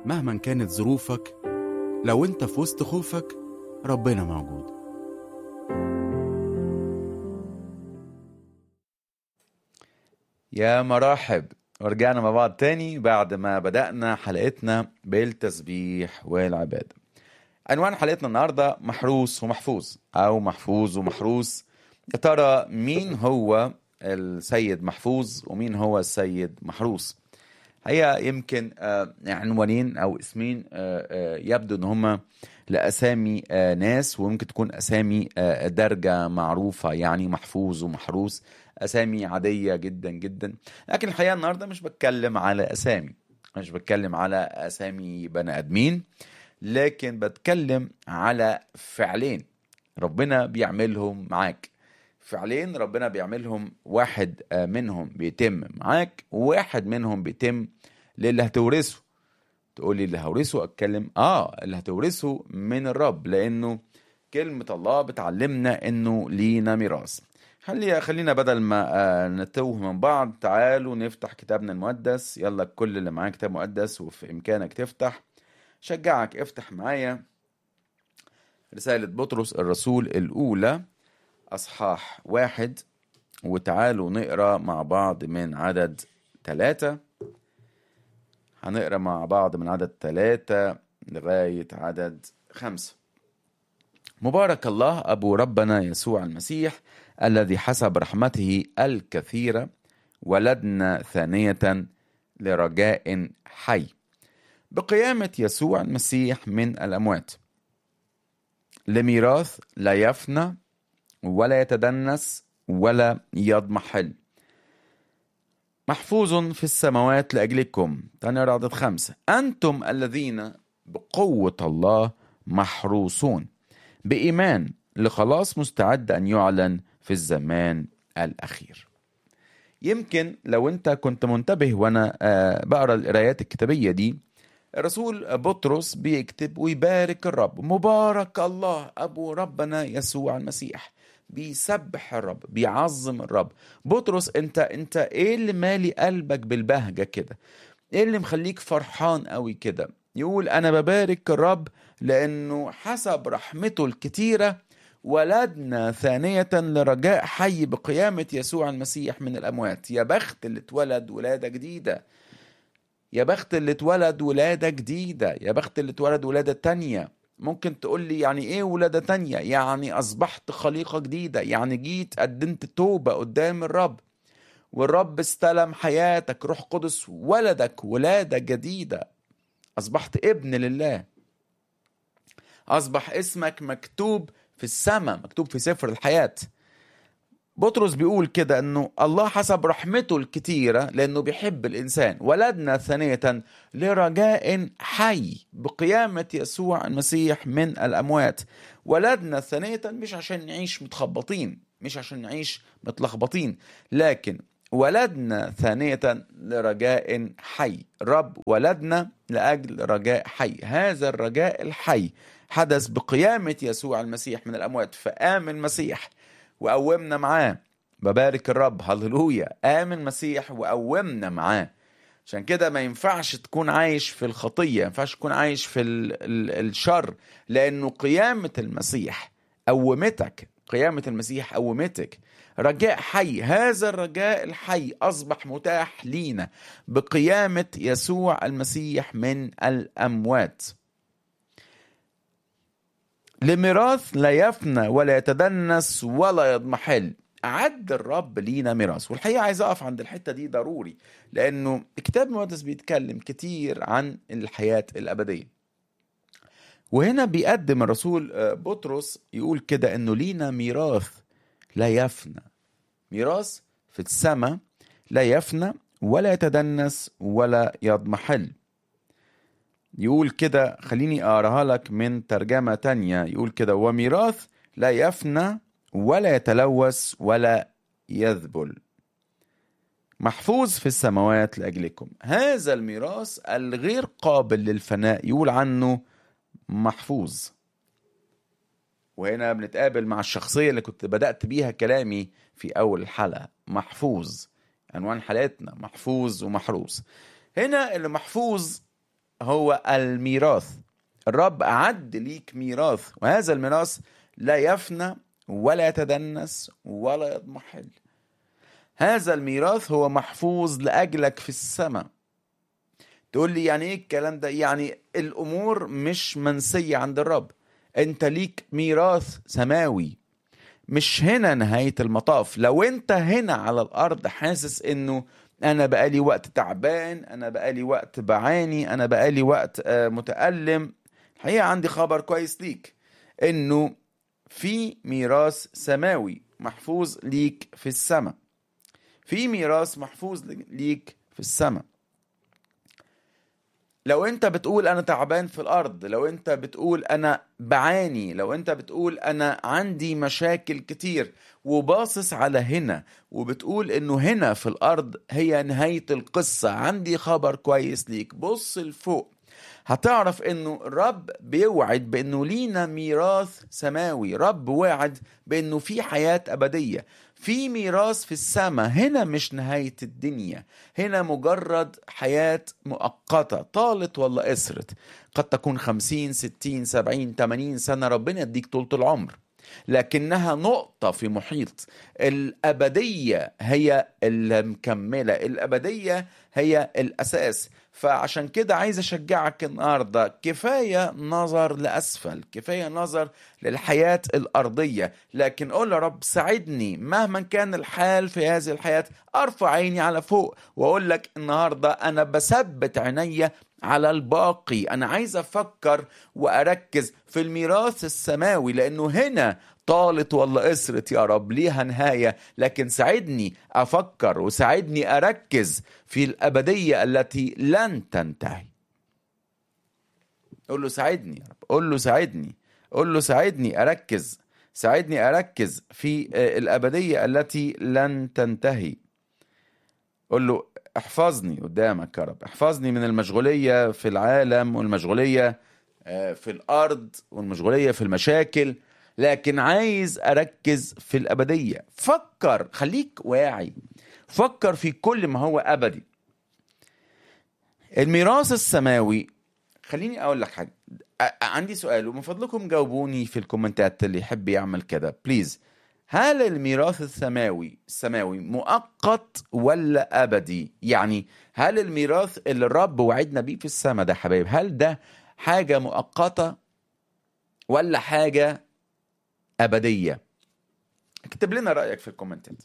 مهما كانت ظروفك لو انت في وسط خوفك ربنا موجود يا مرحب ورجعنا مع بعض تاني بعد ما بدأنا حلقتنا بالتسبيح والعبادة عنوان حلقتنا النهاردة محروس ومحفوظ أو محفوظ ومحروس يا ترى مين هو السيد محفوظ ومين هو السيد محروس هي يمكن آه، عنوانين أو اسمين آه، آه، يبدو إن هما لأسامي آه، ناس وممكن تكون أسامي آه، درجة معروفة يعني محفوظ ومحروس أسامي عادية جدا جدا لكن الحقيقة النهاردة مش بتكلم على أسامي مش بتكلم على أسامي بني آدمين لكن بتكلم على فعلين ربنا بيعملهم معاك فعلين ربنا بيعملهم واحد آه، منهم بيتم معاك وواحد منهم بيتم للي هتورثه تقول لي اللي هورثه اتكلم اه اللي هتورثه من الرب لانه كلمة الله بتعلمنا انه لينا ميراث خلي خلينا بدل ما آه، نتوه من بعض تعالوا نفتح كتابنا المقدس يلا كل اللي معاه كتاب مقدس وفي امكانك تفتح شجعك افتح معايا رسالة بطرس الرسول الأولى أصحاح واحد وتعالوا نقرأ مع بعض من عدد ثلاثة هنقرأ مع بعض من عدد ثلاثة لغاية عدد خمسة مبارك الله أبو ربنا يسوع المسيح الذي حسب رحمته الكثيرة ولدنا ثانية لرجاء حي بقيامة يسوع المسيح من الأموات لميراث لا يفنى ولا يتدنس ولا يضمحل محفوظ في السماوات لأجلكم تاني عدد خمسة أنتم الذين بقوة الله محروسون بإيمان لخلاص مستعد أن يعلن في الزمان الأخير يمكن لو أنت كنت منتبه وأنا آه، بقرأ القرايات الكتابية دي الرسول بطرس بيكتب ويبارك الرب مبارك الله أبو ربنا يسوع المسيح بيسبح الرب بيعظم الرب بطرس انت انت ايه اللي مالي قلبك بالبهجة كده ايه اللي مخليك فرحان قوي كده يقول انا ببارك الرب لانه حسب رحمته الكتيرة ولدنا ثانية لرجاء حي بقيامة يسوع المسيح من الأموات يا بخت اللي اتولد ولادة جديدة يا بخت اللي اتولد ولادة جديدة يا بخت اللي اتولد ولادة تانية ممكن تقول لي يعني ايه ولادة تانية يعني اصبحت خليقة جديدة يعني جيت قدمت توبة قدام الرب والرب استلم حياتك روح قدس ولدك ولادة جديدة اصبحت ابن لله اصبح اسمك مكتوب في السماء مكتوب في سفر الحياه بطرس بيقول كده انه الله حسب رحمته الكتيره لانه بيحب الانسان ولدنا ثانيه لرجاء حي بقيامه يسوع المسيح من الاموات ولدنا ثانيه مش عشان نعيش متخبطين مش عشان نعيش متلخبطين لكن ولدنا ثانية لرجاء حي رب ولدنا لأجل رجاء حي هذا الرجاء الحي حدث بقيامة يسوع المسيح من الأموات فقام المسيح وقومنا معاه ببارك الرب هللويا قام المسيح وقومنا معاه عشان كده ما ينفعش تكون عايش في الخطية ما ينفعش تكون عايش في ال ال الشر لأنه قيامة المسيح قومتك قيامة المسيح قومتك رجاء حي هذا الرجاء الحي أصبح متاح لينا بقيامة يسوع المسيح من الأموات لميراث لا يفنى ولا يتدنس ولا يضمحل أعد الرب لينا ميراث والحقيقة عايز أقف عند الحتة دي ضروري لأنه الكتاب المقدس بيتكلم كتير عن الحياة الأبدية وهنا بيقدم الرسول آه، بطرس يقول كده انه لينا ميراث لا يفنى ميراث في السماء لا يفنى ولا يتدنس ولا يضمحل يقول كده خليني اقراها لك من ترجمة تانية يقول كده وميراث لا يفنى ولا يتلوث ولا يذبل محفوظ في السماوات لأجلكم هذا الميراث الغير قابل للفناء يقول عنه محفوظ وهنا بنتقابل مع الشخصية اللي كنت بدأت بيها كلامي في أول الحلقة محفوظ عنوان حلقتنا محفوظ ومحروس هنا اللي محفوظ هو الميراث الرب أعد ليك ميراث وهذا الميراث لا يفنى ولا يتدنس ولا يضمحل هذا الميراث هو محفوظ لأجلك في السماء تقول لي يعني ايه الكلام ده يعني الامور مش منسية عند الرب انت ليك ميراث سماوي مش هنا نهاية المطاف لو انت هنا على الارض حاسس انه انا بقالي وقت تعبان انا بقالي وقت بعاني انا بقالي وقت آه، متألم الحقيقة عندي خبر كويس ليك انه في ميراث سماوي محفوظ ليك في السماء في ميراث محفوظ ليك في السماء لو انت بتقول انا تعبان في الارض لو انت بتقول انا بعاني لو انت بتقول انا عندي مشاكل كتير وباصص على هنا وبتقول انه هنا في الارض هي نهاية القصة عندي خبر كويس ليك بص لفوق هتعرف انه الرب بيوعد بانه لينا ميراث سماوي رب وعد بانه في حياة ابدية في ميراث في السماء هنا مش نهاية الدنيا هنا مجرد حياة مؤقتة طالت ولا قصرت قد تكون خمسين ستين سبعين تمانين سنة ربنا يديك طولة العمر لكنها نقطة في محيط الأبدية هي المكملة الأبدية هي الأساس فعشان كده عايز أشجعك النهاردة كفاية نظر لأسفل كفاية نظر للحياة الأرضية لكن قول يا رب ساعدني مهما كان الحال في هذه الحياة أرفع عيني على فوق وأقول لك النهاردة أنا بثبت عيني على الباقي أنا عايز أفكر وأركز في الميراث السماوي لأنه هنا طالت ولا قصرت يا رب ليها نهاية لكن ساعدني أفكر وساعدني أركز في الأبدية التي لن تنتهي قول له ساعدني يا رب قول له ساعدني قول له ساعدني أركز ساعدني أركز في آه، الأبدية التي لن تنتهي قول له احفظني قدامك يا رب احفظني من المشغولية في العالم والمشغولية آه، في الأرض والمشغولية في المشاكل لكن عايز أركز في الأبدية فكر خليك واعي فكر في كل ما هو أبدي الميراث السماوي خليني أقول لك حاجة أ- عندي سؤال ومن فضلكم جاوبوني في الكومنتات اللي يحب يعمل كده بليز هل الميراث السماوي السماوي مؤقت ولا ابدي يعني هل الميراث اللي الرب وعدنا بيه في السماء ده حبايب هل ده حاجه مؤقته ولا حاجه ابديه اكتب لنا رايك في الكومنتات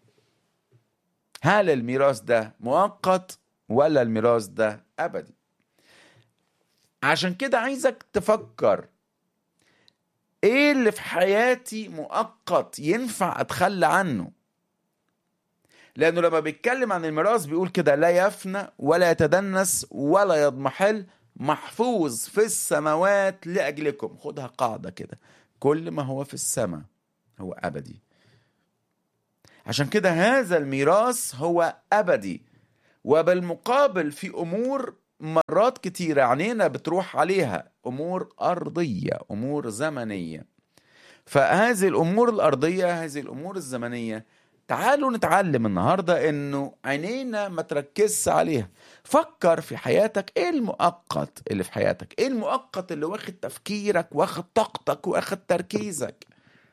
هل الميراث ده مؤقت ولا الميراث ده ابدي عشان كده عايزك تفكر ايه اللي في حياتي مؤقت ينفع اتخلى عنه لانه لما بيتكلم عن الميراث بيقول كده لا يفنى ولا يتدنس ولا يضمحل محفوظ في السماوات لاجلكم خدها قاعده كده كل ما هو في السماء هو ابدي عشان كده هذا الميراث هو ابدي وبالمقابل في امور مرات كتيرة عينينا بتروح عليها أمور أرضية أمور زمنية فهذه الأمور الأرضية هذه الأمور الزمنية تعالوا نتعلم النهاردة إنه عينينا ما تركزش عليها فكر في حياتك إيه المؤقت اللي في حياتك إيه المؤقت اللي واخد تفكيرك واخد طاقتك واخد تركيزك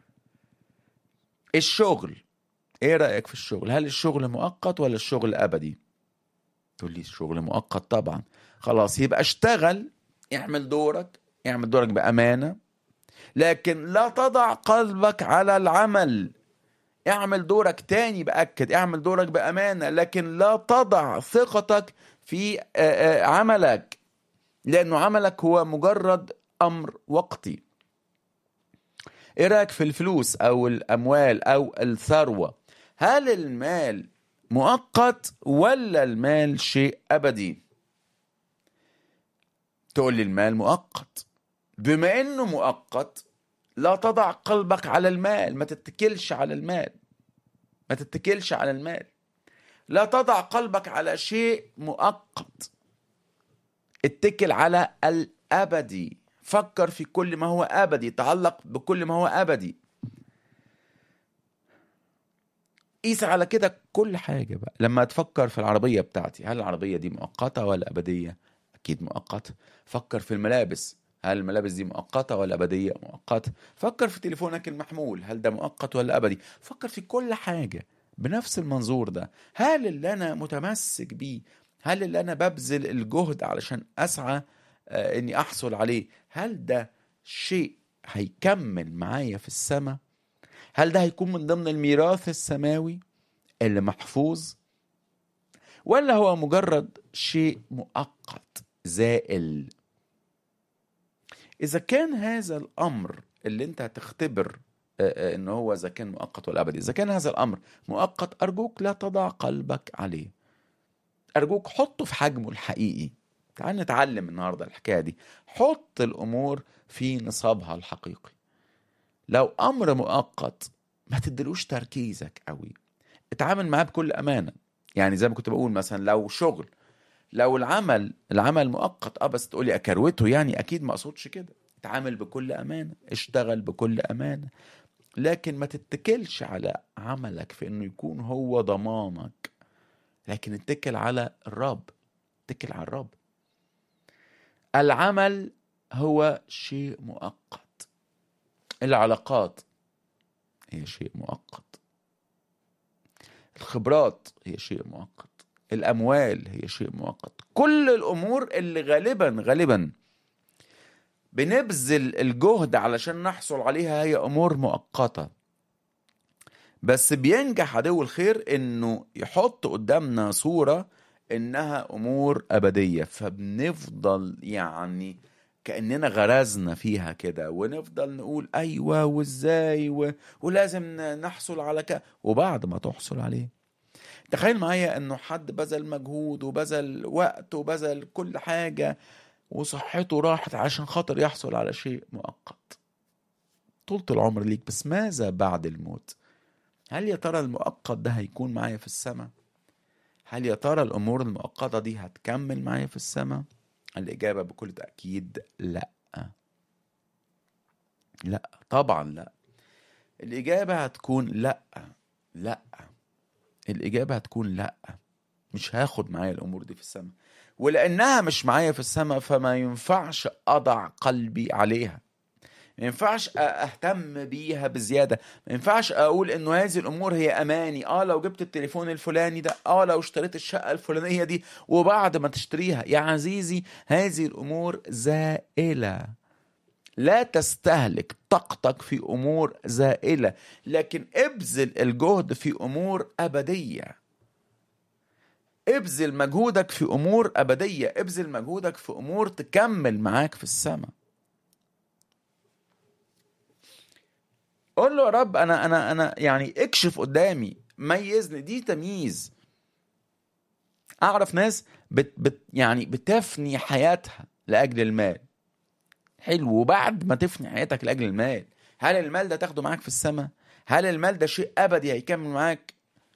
الشغل إيه رأيك في الشغل هل الشغل مؤقت ولا الشغل أبدي تقول لي الشغل مؤقت طبعا خلاص يبقى اشتغل اعمل دورك اعمل دورك بأمانة لكن لا تضع قلبك على العمل اعمل دورك تاني بأكد اعمل دورك بأمانة لكن لا تضع ثقتك في آه، آه، عملك لأنه عملك هو مجرد أمر وقتي ايه رأيك في الفلوس أو الأموال أو الثروة هل المال مؤقت ولا المال شيء أبدي تقول لي المال مؤقت بما انه مؤقت لا تضع قلبك على المال ما تتكلش على المال ما تتكلش على المال لا تضع قلبك على شيء مؤقت اتكل على الابدي فكر في كل ما هو ابدي تعلق بكل ما هو ابدي قيس على كده كل حاجه بقى لما تفكر في العربيه بتاعتي هل العربيه دي مؤقته ولا ابديه أكيد مؤقتة فكر في الملابس هل الملابس دي مؤقتة ولا أبدية مؤقتة فكر في تليفونك المحمول هل ده مؤقت ولا أبدي فكر في كل حاجة بنفس المنظور ده هل اللي أنا متمسك بيه هل اللي أنا ببذل الجهد علشان أسعى آه، إني أحصل عليه هل ده شيء هيكمل معايا في السماء هل ده هيكون من ضمن الميراث السماوي اللي محفوظ ولا هو مجرد شيء مؤقت زائل اذا كان هذا الامر اللي انت هتختبر آه، آه، ان هو اذا كان مؤقت ولا ابدي اذا كان هذا الامر مؤقت ارجوك لا تضع قلبك عليه ارجوك حطه في حجمه الحقيقي تعال نتعلم النهارده الحكايه دي حط الامور في نصابها الحقيقي لو امر مؤقت ما تدلوش تركيزك قوي اتعامل معاه بكل امانه يعني زي ما كنت بقول مثلا لو شغل لو العمل العمل مؤقت اه بس تقولي اكروته يعني اكيد ما اقصدش كده اتعامل بكل امانه اشتغل بكل امانه لكن ما تتكلش على عملك في انه يكون هو ضمانك لكن اتكل على الرب اتكل على الرب العمل هو شيء مؤقت العلاقات هي شيء مؤقت الخبرات هي شيء مؤقت الاموال هي شيء مؤقت كل الامور اللي غالبا غالبا بنبذل الجهد علشان نحصل عليها هي امور مؤقته بس بينجح عدو الخير انه يحط قدامنا صوره انها امور ابديه فبنفضل يعني كاننا غرزنا فيها كده ونفضل نقول ايوه وازاي و... ولازم نحصل على ك وبعد ما تحصل عليه تخيل معايا انه حد بذل مجهود وبذل وقت وبذل كل حاجه وصحته راحت عشان خاطر يحصل على شيء مؤقت طولة العمر ليك بس ماذا بعد الموت هل يا ترى المؤقت ده هيكون معايا في السماء هل يا ترى الامور المؤقته دي هتكمل معايا في السماء الاجابه بكل تاكيد لا لا طبعا لا الاجابه هتكون لا لا الاجابه هتكون لا مش هاخد معايا الامور دي في السماء ولانها مش معايا في السماء فما ينفعش اضع قلبي عليها ما ينفعش أ- اهتم بيها بزياده ما ينفعش اقول انه هذه الامور هي اماني اه لو جبت التليفون الفلاني ده اه لو اشتريت الشقه الفلانيه دي وبعد ما تشتريها يا عزيزي هذه الامور زائله لا تستهلك طاقتك في امور زائله لكن ابذل الجهد في امور ابديه ابذل مجهودك في امور ابديه ابذل مجهودك في امور تكمل معاك في السماء قول له يا رب انا انا انا يعني اكشف قدامي ميزني دي تمييز اعرف ناس بت بت يعني بتفني حياتها لاجل المال حلو وبعد ما تفني حياتك لاجل المال هل المال ده تاخده معاك في السماء هل المال ده شيء ابدي هيكمل معاك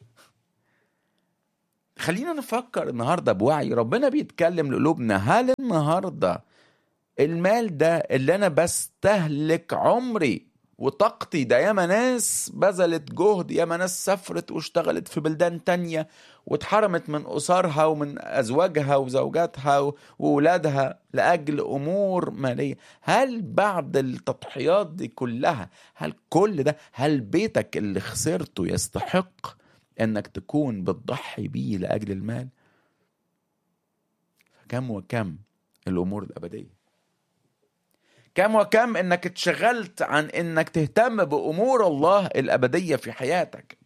خلينا نفكر النهارده بوعي ربنا بيتكلم لقلوبنا هل النهارده المال ده اللي انا بستهلك عمري وطاقتي ده ياما ناس بذلت جهد ياما ناس سافرت واشتغلت في بلدان تانية واتحرمت من أسرها ومن أزواجها وزوجاتها و- وولادها لأجل أمور مالية هل بعد التضحيات دي كلها هل كل ده هل بيتك اللي خسرته يستحق انك تكون بتضحي بيه لأجل المال كم وكم الأمور الأبدية كم وكم انك اتشغلت عن انك تهتم بامور الله الابديه في حياتك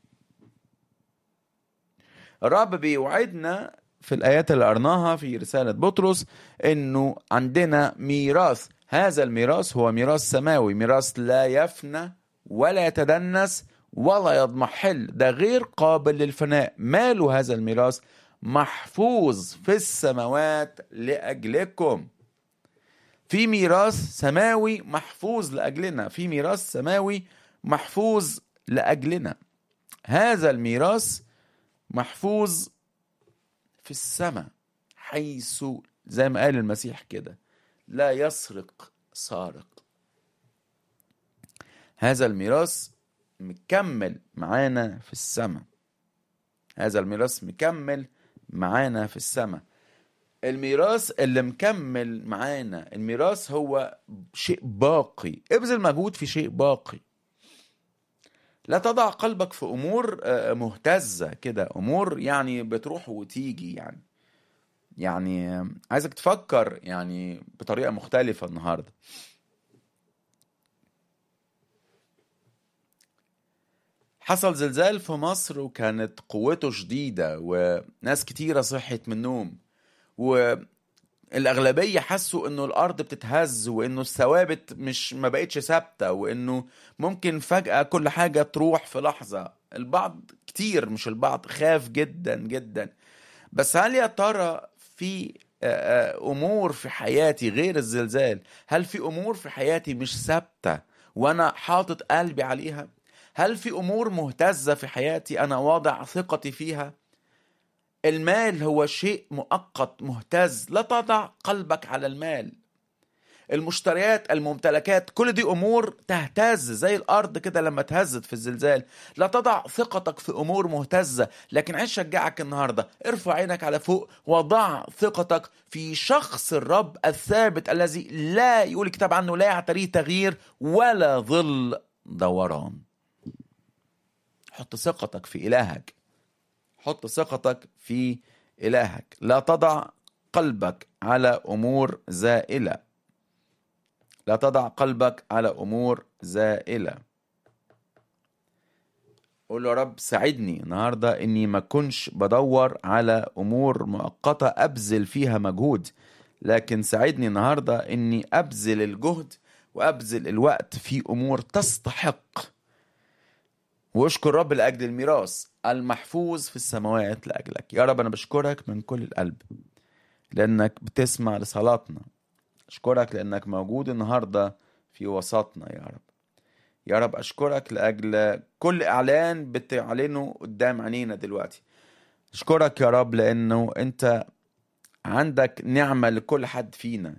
الرب بيوعدنا في الايات اللي قرناها في رساله بطرس انه عندنا ميراث هذا الميراث هو ميراث سماوي ميراث لا يفنى ولا يتدنس ولا يضمحل ده غير قابل للفناء ماله هذا الميراث محفوظ في السماوات لاجلكم في ميراث سماوي محفوظ لاجلنا في ميراث سماوي محفوظ لاجلنا هذا الميراث محفوظ في السماء حيث زي ما قال المسيح كده لا يسرق سارق هذا الميراث مكمل معانا في السماء هذا الميراث مكمل معانا في السماء الميراث اللي مكمل معانا الميراث هو شيء باقي ابذل مجهود في شيء باقي لا تضع قلبك في امور آه، مهتزه كده امور يعني بتروح وتيجي يعني يعني آه، عايزك تفكر يعني بطريقه مختلفه النهارده حصل زلزال في مصر وكانت قوته شديدة وناس كتيرة صحت من النوم والأغلبية حسوا إنه الأرض بتتهز وإنه الثوابت مش ما بقتش ثابتة وإنه ممكن فجأة كل حاجة تروح في لحظة البعض كتير مش البعض خاف جدا جدا بس هل يا ترى في آه، آه، أمور في حياتي غير الزلزال هل في أمور في حياتي مش ثابتة وأنا حاطط قلبي عليها هل في امور مهتزه في حياتي انا واضع ثقتي فيها المال هو شيء مؤقت مهتز لا تضع قلبك على المال المشتريات الممتلكات كل دي امور تهتز زي الارض كده لما تهزت في الزلزال لا تضع ثقتك في امور مهتزه لكن عايز اشجعك النهارده ارفع عينك على فوق وضع ثقتك في شخص الرب الثابت الذي لا يقول الكتاب عنه لا يعتريه تغيير ولا ظل دوران حط ثقتك في إلهك حط ثقتك في إلهك لا تضع قلبك على أمور زائلة لا تضع قلبك على أمور زائلة قول له يا رب ساعدني النهاردة إني ما كنش بدور على أمور مؤقتة أبذل فيها مجهود لكن ساعدني النهاردة إني أبذل الجهد وأبذل الوقت في أمور تستحق واشكر رب لاجل الميراث المحفوظ في السماوات لاجلك يا رب انا بشكرك من كل القلب لانك بتسمع لصلاتنا اشكرك لانك موجود النهارده في وسطنا يا رب يا رب اشكرك لاجل كل اعلان بتعلنه قدام عينينا دلوقتي اشكرك يا رب لانه انت عندك نعمه لكل حد فينا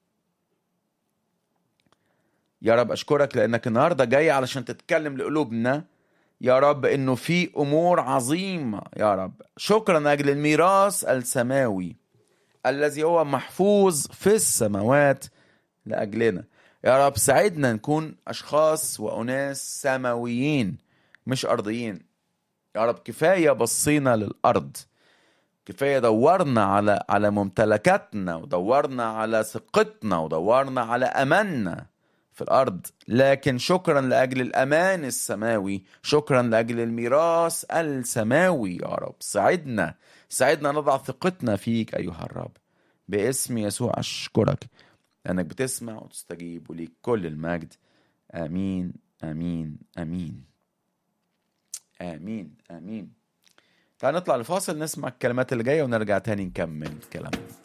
يا رب اشكرك لانك النهارده جاي علشان تتكلم لقلوبنا يا رب انه في امور عظيمه يا رب شكرا لاجل الميراث السماوي الذي هو محفوظ في السماوات لاجلنا يا رب ساعدنا نكون اشخاص واناس سماويين مش ارضيين يا رب كفايه بصينا للارض كفايه دورنا على على ممتلكاتنا ودورنا على ثقتنا ودورنا على اماننا في الارض لكن شكرا لاجل الامان السماوي شكرا لاجل الميراث السماوي يا رب ساعدنا ساعدنا نضع ثقتنا فيك ايها الرب باسم يسوع اشكرك لانك بتسمع وتستجيب وليك كل المجد امين امين امين امين امين تعال نطلع لفاصل نسمع الكلمات اللي جايه ونرجع تاني نكمل كلامنا